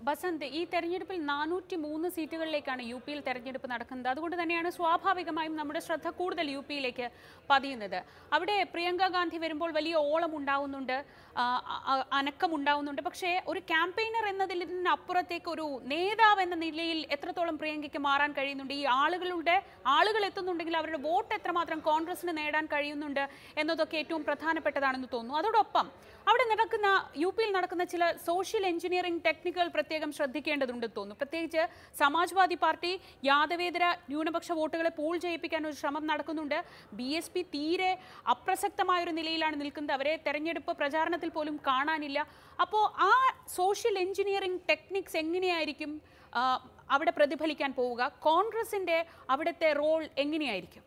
ബസന്ത് ഈ തെരഞ്ഞെടുപ്പിൽ നാനൂറ്റി മൂന്ന് സീറ്റുകളിലേക്കാണ് യു പിയിൽ തെരഞ്ഞെടുപ്പ് നടക്കുന്നത് അതുകൊണ്ട് തന്നെയാണ് സ്വാഭാവികമായും നമ്മുടെ ശ്രദ്ധ കൂടുതൽ യു പിയിലേക്ക് പതിയുന്നത് അവിടെ പ്രിയങ്ക ഗാന്ധി വരുമ്പോൾ വലിയ ഓളം ഉണ്ടാവുന്നുണ്ട് ആ, അ- അനക്കം ഉണ്ടാവുന്നുണ്ട് പക്ഷേ ഒരു ക്യാമ്പയിനർ എന്നതിൽ നിന്നപ്പുറത്തേക്ക് ഒരു നേതാവ് എന്ന നിലയിൽ എത്രത്തോളം പ്രിയങ്കയ്ക്ക് മാറാൻ കഴിയുന്നുണ്ട് ഈ ആളുകളുടെ ആളുകൾ എത്തുന്നുണ്ടെങ്കിൽ അവരുടെ വോട്ട് എത്രമാത്രം കോൺഗ്രസിന് നേടാൻ കഴിയുന്നുണ്ട് എന്നതൊക്കെ ഏറ്റവും പ്രധാനപ്പെട്ടതാണെന്ന് തോന്നുന്നു അതോടൊപ്പം അവിടെ നടക്കുന്ന യു പിയിൽ നടക്കുന്ന ചില സോഷ്യൽ എഞ്ചിനീയറിംഗ് ടെക്നിക്കുകൾ പ്രത്യേകം ശ്രദ്ധിക്കേണ്ടതുണ്ടെന്ന് തോന്നുന്നു പ്രത്യേകിച്ച് സമാജ്വാദി പാർട്ടി യാദവേതര ന്യൂനപക്ഷ വോട്ടുകളെ പൂൾ ചെയ്യിപ്പിക്കാൻ ഒരു ശ്രമം നടക്കുന്നുണ്ട് ബി എസ് പി തീരെ അപ്രസക്തമായ ഒരു നിലയിലാണ് നിൽക്കുന്നത് അവരെ തെരഞ്ഞെടുപ്പ് പ്രചാരണത്തിൽ പോലും കാണാനില്ല അപ്പോൾ ആ സോഷ്യൽ എഞ്ചിനീയറിംഗ് ടെക്നിക്സ് എങ്ങനെയായിരിക്കും ആ, അവിടെ പ്രതിഫലിക്കാൻ പോവുക കോൺഗ്രസിന്റെ അവിടുത്തെ റോൾ എങ്ങനെയായിരിക്കും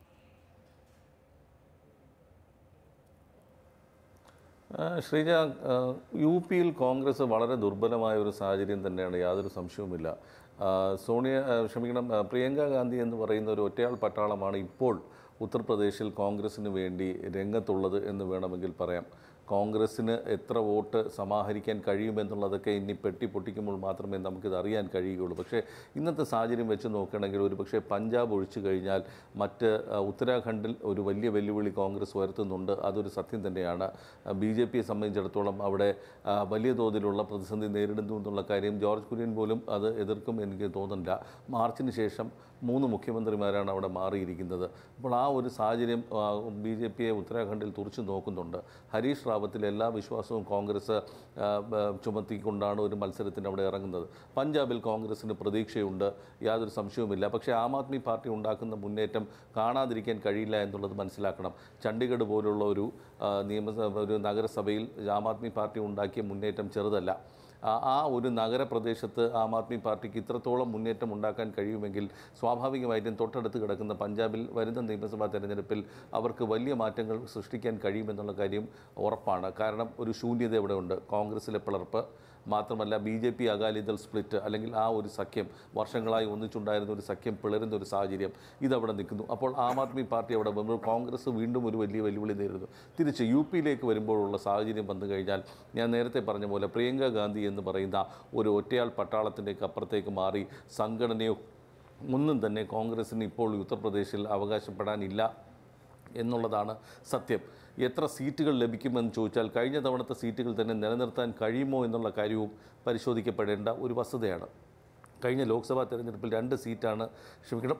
ആ, ശ്രീജ ആ, യു പിയിൽ കോൺഗ്രസ് വളരെ ദുർബലമായ ഒരു സാഹചര്യം തന്നെയാണ് യാതൊരു സംശയവുമില്ല ആ, സോണിയ ആ, ക്ഷമിക്കണം ആ, പ്രിയങ്ക ഗാന്ധി എന്ന് പറയുന്ന ഒരു ഒറ്റയാൾ പട്ടാളമാണ് ഇപ്പോൾ ഉത്തർപ്രദേശിൽ കോൺഗ്രസിന് വേണ്ടി രംഗത്തുള്ളത് എന്ന് വേണമെങ്കിൽ പറയാം കോൺഗ്രസ്സിന് എത്ര വോട്ട് സമാഹരിക്കാൻ കഴിയുമെന്നുള്ളതൊക്കെ ഇനി പെട്ടി പൊട്ടിക്കുമ്പോൾ മാത്രമേ നമുക്കിത് അറിയാൻ കഴിയുകയുള്ളൂ പക്ഷേ ഇന്നത്തെ സാഹചര്യം വെച്ച് നോക്കുകയാണെങ്കിൽ ഒരു പക്ഷേ പഞ്ചാബ് ഒഴിച്ചു കഴിഞ്ഞാൽ മറ്റ് ആ, ഉത്തരാഖണ്ഡിൽ ഒരു വലിയ വെല്ലുവിളി കോൺഗ്രസ് ഉയർത്തുന്നുണ്ട് അതൊരു സത്യം തന്നെയാണ് ബി ജെ പിയെ സംബന്ധിച്ചിടത്തോളം അവിടെ ആ, വലിയ തോതിലുള്ള പ്രതിസന്ധി നേരിടുന്നു എന്നുള്ള കാര്യം ജോർജ് കുര്യൻ പോലും അത് എതിർക്കും എനിക്ക് തോന്നുന്നില്ല മാർച്ചിന് ശേഷം മൂന്ന് മുഖ്യമന്ത്രിമാരാണ് അവിടെ മാറിയിരിക്കുന്നത് അപ്പോൾ ആ ഒരു സാഹചര്യം ബി ജെ പിയെ ഉത്തരാഖണ്ഡിൽ തുറച്ചു നോക്കുന്നുണ്ട് ഹരീഷ് റാവത്തിൽ എല്ലാ വിശ്വാസവും കോൺഗ്രസ് ആ, ബ- ചുമത്തിക്കൊണ്ടാണ് ഒരു മത്സരത്തിന് അവിടെ ഇറങ്ങുന്നത് പഞ്ചാബിൽ കോൺഗ്രസിന് പ്രതീക്ഷയുണ്ട് യാതൊരു സംശയവുമില്ല പക്ഷേ ആം ആദ്മി പാർട്ടി ഉണ്ടാക്കുന്ന മുന്നേറ്റം കാണാതിരിക്കാൻ കഴിയില്ല എന്നുള്ളത് മനസ്സിലാക്കണം ചണ്ഡീഗഡ് പോലുള്ള ഒരു ആ, നിയമസഭ ഒരു നഗരസഭയിൽ ആം ആദ്മി പാർട്ടി ഉണ്ടാക്കിയ മുന്നേറ്റം ചെറുതല്ല ആ- ആ ഒരു നഗരപ്രദേശത്ത് ആം ആദ്മി പാർട്ടിക്ക് ഇത്രത്തോളം മുന്നേറ്റം ഉണ്ടാക്കാൻ കഴിയുമെങ്കിൽ സ്വാഭാവികമായിട്ടും തൊട്ടടുത്ത് കിടക്കുന്ന പഞ്ചാബിൽ വരുന്ന നിയമസഭാ തെരഞ്ഞെടുപ്പിൽ അവർക്ക് വലിയ മാറ്റങ്ങൾ സൃഷ്ടിക്കാൻ കഴിയുമെന്നുള്ള കാര്യം ഉറപ്പാണ് കാരണം ഒരു ശൂന്യത ഇവിടെ ഉണ്ട് കോൺഗ്രസിലെ പിളർപ്പ് മാത്രമല്ല B J P Akali Dal split അല്ലെങ്കിൽ ആ ഒരു സഖ്യം വർഷങ്ങളായി ഒന്നിച്ചുണ്ടായിരുന്ന ഒരു സഖ്യം പിളരുന്ന ഒരു സാഹചര്യം ഇതവിടെ നിൽക്കുന്നു അപ്പോൾ ആം ആദ്മി പാർട്ടി അവിടെ വരുമ്പോൾ കോൺഗ്രസ് വീണ്ടും ഒരു വലിയ വെല്ലുവിളി നേരിടുന്നു തിരിച്ച് യു പിയിലേക്ക് വരുമ്പോഴുള്ള സാഹചര്യം വന്നു കഴിഞ്ഞാൽ ഞാൻ നേരത്തെ പറഞ്ഞ പോലെ പ്രിയങ്ക ഗാന്ധി എന്ന് പറയുന്ന ഒരു ഒറ്റയാൾ പട്ടാളത്തിൻ്റെയൊക്കെ അപ്പുറത്തേക്ക് മാറി സംഘടനയോ ഒന്നും തന്നെ കോൺഗ്രസിന് ഇപ്പോൾ ഉത്തർപ്രദേശിൽ അവകാശപ്പെടാനില്ല എന്നുള്ളതാണ് സത്യം എത്ര സീറ്റുകൾ ലഭിക്കുമെന്ന് ചോദിച്ചാൽ കഴിഞ്ഞ തവണത്തെ സീറ്റുകൾ തന്നെ നിലനിർത്താൻ കഴിയുമോ എന്നുള്ള കാര്യവും പരിശോധിക്കപ്പെടേണ്ട ഒരു വസ്തുതയാണ് കഴിഞ്ഞ ലോക്സഭാ തെരഞ്ഞെടുപ്പിൽ രണ്ട് സീറ്റാണ് ക്ഷമിക്കണം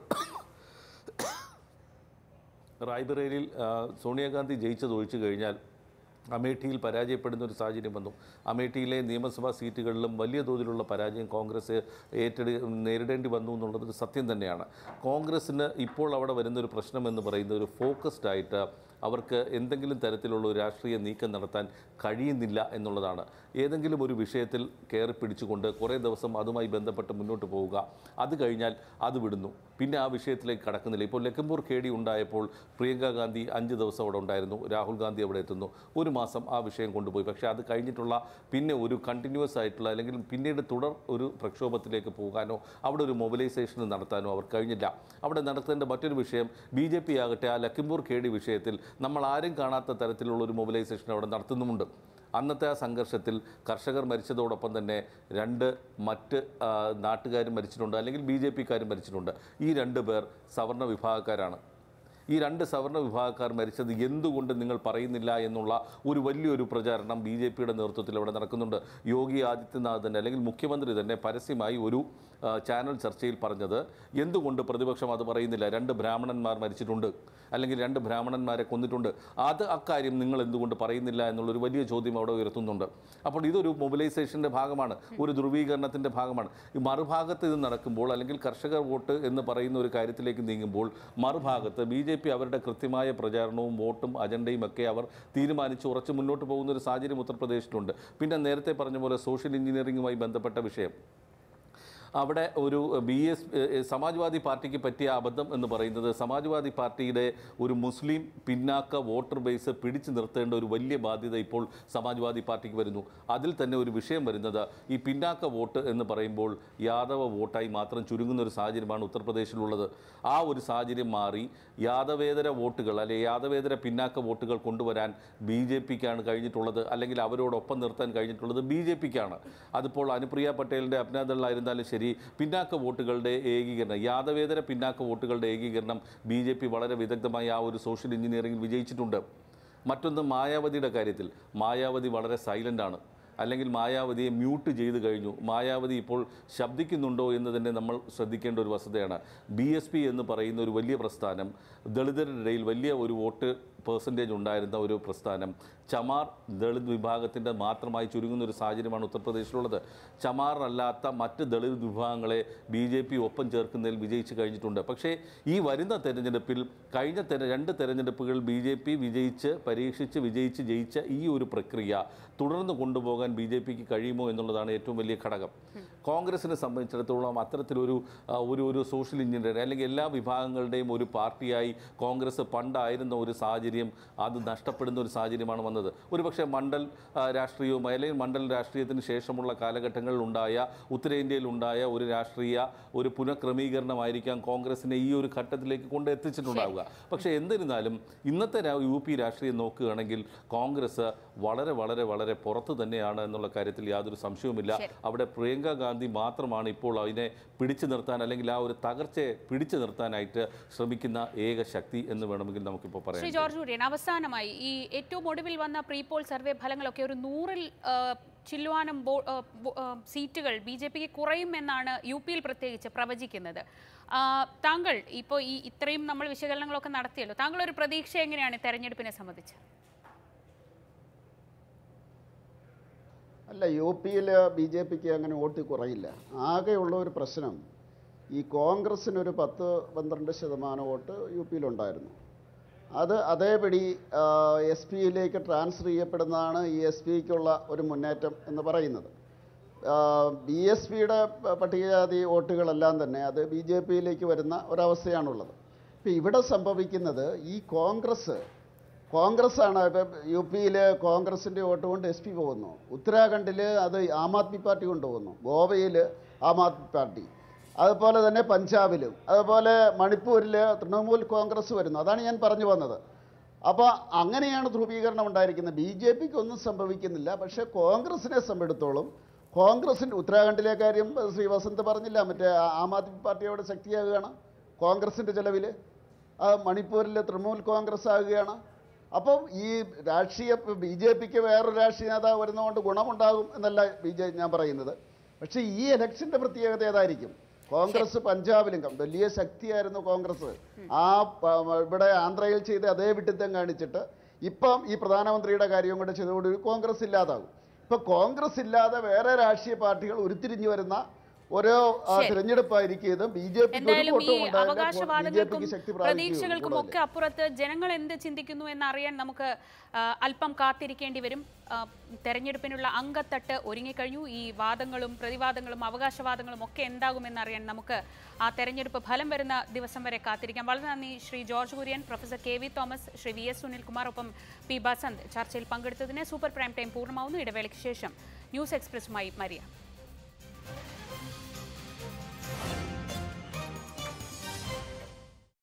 റായ്ബറേലിയിൽ ആ, സോണിയാഗാന്ധി ജയിച്ചത് ഒഴിച്ചു കഴിഞ്ഞാൽ അമേഠിയിൽ പരാജയപ്പെടുന്ന ഒരു സാഹചര്യം വന്നു അമേഠിയിലെ നിയമസഭാ സീറ്റുകളിലും വലിയ തോതിലുള്ള പരാജയം കോൺഗ്രസ് ഏറ്റെടു നേരിടേണ്ടി വന്നു എന്നുള്ളത് ഒരു സത്യം തന്നെയാണ് കോൺഗ്രസ്സിന് ഇപ്പോൾ അവിടെ വരുന്നൊരു പ്രശ്നം എന്ന് പറയുന്നത് ഒരു ഫോക്കസ്ഡ് ആയിട്ട് അവർക്ക് എന്തെങ്കിലും തരത്തിലുള്ള ഒരു രാഷ്ട്രീയ നീക്കം നടത്താൻ കഴിയുന്നില്ല എന്നുള്ളതാണ് ഏതെങ്കിലും ഒരു വിഷയത്തിൽ കയറി പിടിച്ചുകൊണ്ട് കുറേ ദിവസം അതുമായി ബന്ധപ്പെട്ട് മുന്നോട്ട് പോവുക അത് കഴിഞ്ഞാൽ അത് വിടുന്നു പിന്നെ ആ വിഷയത്തിലേക്ക് കടക്കുന്നില്ല ഇപ്പോൾ ലഖിംപൂർ കേടി ഉണ്ടായപ്പോൾ പ്രിയങ്ക ഗാന്ധി അഞ്ച് ദിവസം അവിടെ ഉണ്ടായിരുന്നു രാഹുൽ ഗാന്ധി അവിടെ എത്തുന്നു ഒരു മാസം ആ വിഷയം കൊണ്ടുപോയി പക്ഷേ അത് കഴിഞ്ഞിട്ടുള്ള പിന്നെ ഒരു കണ്ടിന്യൂസ് ആയിട്ടുള്ള അല്ലെങ്കിൽ പിന്നീട് തുടർ ഒരു പ്രക്ഷോഭത്തിലേക്ക് പോകാനോ അവിടെ ഒരു മൊബിലൈസേഷൻ നടത്താനോ അവർ കഴിഞ്ഞില്ല അവിടെ നടത്തേണ്ട മറ്റൊരു വിഷയം ബി ജെ പി ആകട്ടെ ആ ലഖിംപൂർ കേടി വിഷയത്തിൽ നമ്മൾ ആരും കാണാത്ത തരത്തിലുള്ള ഒരു മൊബിലൈസേഷൻ അവിടെ നടത്തുന്നുമുണ്ട് അന്നത്തെ ആ സംഘർഷത്തിൽ കർഷകർ മരിച്ചതോടൊപ്പം തന്നെ രണ്ട് മറ്റ് ആ, നാട്ടുകാരും മരിച്ചിട്ടുണ്ട് അല്ലെങ്കിൽ ബി ജെ പിക്കാരും മരിച്ചിട്ടുണ്ട് ഈ രണ്ട് പേർ സവർണ വിഭാഗക്കാരാണ് ഈ രണ്ട് സവർണ വിഭാഗക്കാർ മരിച്ചത് എന്തുകൊണ്ട് നിങ്ങൾ പറയുന്നില്ല എന്നുള്ള ഒരു വലിയൊരു പ്രചാരണം ബി ജെ പിയുടെ നേതൃത്വത്തിൽ അവിടെ നടക്കുന്നുണ്ട് യോഗി ആദിത്യനാഥ് തന്നെ അല്ലെങ്കിൽ മുഖ്യമന്ത്രി തന്നെ പരസ്യമായി ഒരു ആ, ചാനൽ ചർച്ചയിൽ പറഞ്ഞത് എന്തുകൊണ്ട് പ്രതിപക്ഷം അത് പറയുന്നില്ല രണ്ട് ബ്രാഹ്മണന്മാർ മരിച്ചിട്ടുണ്ട് അല്ലെങ്കിൽ രണ്ട് ബ്രാഹ്മണന്മാരെ കൊന്നിട്ടുണ്ട് അത് അക്കാര്യം നിങ്ങൾ എന്തുകൊണ്ട് പറയുന്നില്ല എന്നുള്ളൊരു വലിയ ചോദ്യം അവിടെ ഉയർത്തുന്നുണ്ട് അപ്പോൾ ഇതൊരു മൊബിലൈസേഷൻ്റെ ഭാഗമാണ് ഒരു ധ്രുവീകരണത്തിൻ്റെ ഭാഗമാണ് ഈ മറുഭാഗത്ത് ഇത് നടക്കുമ്പോൾ അല്ലെങ്കിൽ കർഷകർ വോട്ട് എന്ന് പറയുന്ന ഒരു കാര്യത്തിലേക്ക് നീങ്ങുമ്പോൾ മറുഭാഗത്ത് ബി ജെ പി അവരുടെ കൃത്യമായ പ്രചാരണവും വോട്ടും അജണ്ടയും ഒക്കെ അവർ തീരുമാനിച്ച് ഉറച്ച് മുന്നോട്ട് പോകുന്ന ഒരു സാഹചര്യം ഉത്തർപ്രദേശിലുണ്ട് പിന്നെ നേരത്തെ പറഞ്ഞ പോലെ സോഷ്യൽ എഞ്ചിനീയറിംഗുമായി ബന്ധപ്പെട്ട വിഷയം അവിടെ ഒരു ബി എസ് സമാജ്വാദി പാർട്ടിക്ക് പറ്റിയ അബദ്ധം എന്ന് പറയുന്നത് സമാജ്വാദി പാർട്ടിയുടെ ഒരു മുസ്ലിം പിന്നാക്ക വോട്ടർ ബേസ് പിടിച്ചു നിർത്തേണ്ട ഒരു വലിയ ബാധ്യത ഇപ്പോൾ സമാജ്വാദി പാർട്ടിക്ക് വരുന്നു അതിൽ തന്നെ ഒരു വിഷയം വരുന്നത് ഈ പിന്നാക്ക വോട്ട് എന്ന് പറയുമ്പോൾ യാദവ വോട്ടായി മാത്രം ചുരുങ്ങുന്ന ഒരു സാഹചര്യമാണ് ഉത്തർപ്രദേശിലുള്ളത് ആ ഒരു സാഹചര്യം മാറി യാദവേതര വോട്ടുകൾ അല്ലെങ്കിൽ യാദവേതര പിന്നാക്ക വോട്ടുകൾ കൊണ്ടുവരാൻ ബി ജെ പിക്കാണ് കഴിഞ്ഞിട്ടുള്ളത് അല്ലെങ്കിൽ അവരോടൊപ്പം നിർത്താൻ കഴിഞ്ഞിട്ടുള്ളത് ബി ജെ പിക്കാണ് അതിപ്പോൾ അനുപ്രിയ പട്ടേലിൻ്റെ അപ്നാദളായിരുന്നാലും ശരി പിന്നാക്ക വോട്ടുകളുടെ ഏകീകരണം യാദവേതര പിന്നാക്ക വോട്ടുകളുടെ ഏകീകരണം ബി ജെ പി വളരെ വിദഗ്ധമായി ആ ഒരു സോഷ്യൽ എഞ്ചിനീയറിംഗിൽ വിജയിച്ചിട്ടുണ്ട് മറ്റൊന്ന് മായാവതിയുടെ കാര്യത്തിൽ മായാവതി വളരെ സൈലൻ്റ് ആണ് അല്ലെങ്കിൽ മായാവതിയെ മ്യൂട്ട് ചെയ്ത് കഴിഞ്ഞു മായാവതി ഇപ്പോൾ ശബ്ദിക്കുന്നുണ്ടോ എന്ന് തന്നെ നമ്മൾ ശ്രദ്ധിക്കേണ്ട ഒരു വസ്തുതയാണ് ബി എസ് പി എന്ന് പറയുന്ന ഒരു വലിയ പ്രസ്ഥാനം ദളിതരുടെ ഇടയിൽ വലിയ ഒരു വോട്ട് പേഴ്സൻറ്റേജ് ഉണ്ടായിരുന്ന ഒരു പ്രസ്ഥാനം ചമാർ ദളിത് വിഭാഗത്തിൻ്റെ മാത്രമായി ചുരുങ്ങുന്ന ഒരു സാഹചര്യമാണ് ഉത്തർപ്രദേശിലുള്ളത് ചമാർ അല്ലാത്ത മറ്റ് ദളിത് വിഭാഗങ്ങളെ ബി ജെ പി ഒപ്പം ചേർക്കുന്നതിൽ വിജയിച്ചു കഴിഞ്ഞിട്ടുണ്ട് പക്ഷേ ഈ വരുന്ന തെരഞ്ഞെടുപ്പിൽ കഴിഞ്ഞ തെര രണ്ട് തെരഞ്ഞെടുപ്പുകൾ ബി ജെ പി വിജയിച്ച് പരീക്ഷിച്ച് വിജയിച്ച് ജയിച്ച ഈ ഒരു പ്രക്രിയ തുടർന്ന് കൊണ്ടുപോകാൻ ബി ജെ പിക്ക് കഴിയുമോ എന്നുള്ളതാണ് ഏറ്റവും വലിയ ഘടകം കോൺഗ്രസിനെ സംബന്ധിച്ചിടത്തോളം അത്തരത്തിലൊരു ആ, ഒരു ഒരു സോഷ്യൽ എഞ്ചിനീയർ അല്ലെങ്കിൽ എല്ലാ വിഭാഗങ്ങളുടെയും ഒരു പാർട്ടിയായി കോൺഗ്രസ് പണ്ടായിരുന്ന ഒരു സാഹചര്യം അത് നഷ്ടപ്പെടുന്ന ഒരു സാഹചര്യമാണ് വന്നത് ഒരുപക്ഷെ മണ്ഡൽ ആ, രാഷ്ട്രീയവുമായി അല്ലെങ്കിൽ മണ്ഡൽ രാഷ്ട്രീയത്തിന് ശേഷമുള്ള കാലഘട്ടങ്ങളിൽ ഉണ്ടായ ഉത്തരേന്ത്യയിൽ ഉണ്ടായ ഒരു രാഷ്ട്രീയ ഒരു പുനഃക്രമീകരണമായിരിക്കാം കോൺഗ്രസിനെ ഈ ഒരു ഘട്ടത്തിലേക്ക് കൊണ്ട് എത്തിച്ചിട്ടുണ്ടാവുക പക്ഷേ എന്നിരുന്നാലും ഇന്നത്തെ രാ- യു പി രാഷ്ട്രീയം നോക്കുകയാണെങ്കിൽ കോൺഗ്രസ് വളരെ വളരെ വളരെ പുറത്ത് തന്നെയാണ് എന്നുള്ള കാര്യത്തിൽ യാതൊരു സംശയവുമില്ല അവിടെ പ്രിയങ്ക ഗാന്ധി മാത്രമാണ് ഇപ്പോൾ അതിനെ പിടിച്ചു നിർത്താൻ അല്ലെങ്കിൽ ആ ഒരു തകർച്ചയെ പിടിച്ചു നിർത്താനായിട്ട് ശ്രമിക്കുന്ന ഏക ശക്തി എന്ന് വേണമെങ്കിൽ നമുക്കിപ്പോൾ പറയാം ശ്രീ ജോർജ് കുര്യൻ അവസാനമായി ഈ ഏറ്റവും ഒടുവിൽ വന്ന പ്രീ പോൾ സർവേ ഫലങ്ങളൊക്കെ ഒരു നൂറിൽ ആ, ചില്ലുവാനം ബോ ആ, ബോ- ആ, സീറ്റുകൾ ബി ജെ പിക്ക് കുറയുമെന്നാണ് യു പിയിൽ പ്രത്യേകിച്ച് പ്രവചിക്കുന്നത് ആ, താങ്കൾ ഇപ്പോൾ ഈ ഇത്രയും നമ്മൾ വിശകലനങ്ങളൊക്കെ നടത്തിയല്ലോ താങ്കൾ ഒരു പ്രതീക്ഷ എങ്ങനെയാണ് ഈ തെരഞ്ഞെടുപ്പിനെ സംബന്ധിച്ച് അല്ല യു പിയിൽ ബി ജെ പിക്ക് അങ്ങനെ വോട്ട് കുറയില്ല ആകെയുള്ള ഒരു പ്രശ്നം ഈ കോൺഗ്രസ്സിനൊരു പത്ത് പന്ത്രണ്ട് ശതമാനം വോട്ട് യു പിയിലുണ്ടായിരുന്നു അത് അതേപടി എസ് പിയിലേക്ക് ട്രാൻസ്ഫർ ചെയ്യപ്പെടുന്നതാണ് ഈ എസ് പിക്കുള്ള ഒരു മുന്നേറ്റം എന്ന് പറയുന്നത് ബി എസ് പിയുടെ പട്ടികജാതി വോട്ടുകളെല്ലാം തന്നെ അത് ബി ജെ പിയിലേക്ക് വരുന്ന ഒരവസ്ഥയാണുള്ളത് ഇപ്പം ഇവിടെ സംഭവിക്കുന്നത് ഈ കോൺഗ്രസ് കോൺഗ്രസ് ആണ് ഇപ്പം യു പിയിൽ കോൺഗ്രസിൻ്റെ വോട്ട് കൊണ്ട് എസ് പി പോകുന്നു ഉത്തരാഖണ്ഡിൽ അത് ആം ആദ്മി പാർട്ടി കൊണ്ടുപോകുന്നു ഗോവയിൽ ആം ആദ്മി പാർട്ടി അതുപോലെ തന്നെ പഞ്ചാബിലും അതുപോലെ മണിപ്പൂരിൽ തൃണമൂൽ കോൺഗ്രസ് വരുന്നു അതാണ് ഞാൻ പറഞ്ഞു വന്നത് അപ്പോൾ അങ്ങനെയാണ് ധ്രുവീകരണം ഉണ്ടായിരിക്കുന്നത് ബി ജെ പിക്ക് ഒന്നും സംഭവിക്കുന്നില്ല പക്ഷേ കോൺഗ്രസിനെ സംബന്ധിച്ചിടത്തോളം കോൺഗ്രസിൻ്റെ ഉത്തരാഖണ്ഡിലെ കാര്യം ശ്രീ വസന്ത് പറഞ്ഞില്ല മറ്റേ ആം ആദ്മി പാർട്ടിയോട് ശക്തിയാകുകയാണ് കോൺഗ്രസിൻ്റെ ചെലവിൽ മണിപ്പൂരിൽ തൃണമൂൽ കോൺഗ്രസ് ആകുകയാണ് അപ്പം ഈ രാഷ്ട്രീയ ബി ജെ പിക്ക് വേറൊരു രാഷ്ട്രീയ നേതാവ് വരുന്നതുകൊണ്ട് ഗുണമുണ്ടാകും എന്നല്ല ബി ജെ ഞാൻ പറയുന്നത് പക്ഷേ ഈ ഇലക്ഷൻ്റെ പ്രത്യേകത ഏതായിരിക്കും കോൺഗ്രസ് പഞ്ചാബിലും കം- വലിയ ശക്തിയായിരുന്നു കോൺഗ്രസ് ആ പ- ഇവിടെ ആന്ധ്രയിൽ ചെയ്ത് അതേ വിട്ടിത്തം കാണിച്ചിട്ട് ഇപ്പം ഈ പ്രധാനമന്ത്രിയുടെ കാര്യവും കൂടെ ചെയ്തതോടുകൂടി കോൺഗ്രസ് ഇല്ലാതാകും ഇപ്പൊ കോൺഗ്രസ് ഇല്ലാതെ വേറെ രാഷ്ട്രീയ പാർട്ടികൾ ഉരുത്തിരിഞ്ഞു വരുന്ന ഓരോ ആ, ശരി. തിരഞ്ഞെടുപ്പായിരിക്കും ഇത് ബി ജെ പിക്ക് ഒരു എന്തായാലും ഈ വോട്ടും ഉണ്ടാവില്ല ബി ജെ അവകാശവാദങ്ങൾക്കും പിക്ക് ശക്തി പ്രതീക്ഷകൾക്കും പ്രാപിക്കും ഒക്കെ അപ്പുറത്ത് ജനങ്ങൾ എന്ത് ചിന്തിക്കുന്നു എന്നറിയാൻ നമുക്ക് ആ, അല്പം കാത്തിരിക്കേണ്ടി വരും ആ, തെരഞ്ഞെടുപ്പിനുള്ള അങ്കത്തട്ട് ഒരുങ്ങിക്കഴിഞ്ഞു ഈ വാദങ്ങളും പ്രതിവാദങ്ങളും അവകാശവാദങ്ങളും ഒക്കെ എന്താകുമെന്നറിയാൻ നമുക്ക് ആ തെരഞ്ഞെടുപ്പ് ഫലം വരുന്ന ദിവസം വരെ കാത്തിരിക്കാം വളരെ നന്ദി Shri George Kurian professor K V Thomas Shri V S Sunilkumar ഒപ്പം പി ബസന്ത് ചർച്ചയിൽ പങ്കെടുത്തതിന് സൂപ്പർ പ്രൈം ടൈം പൂർണ്ണമാവുന്നു ഇടവേളയ്ക്ക് ശേഷം ന്യൂസ് എക്സ്പ്രസുമായി മരിയ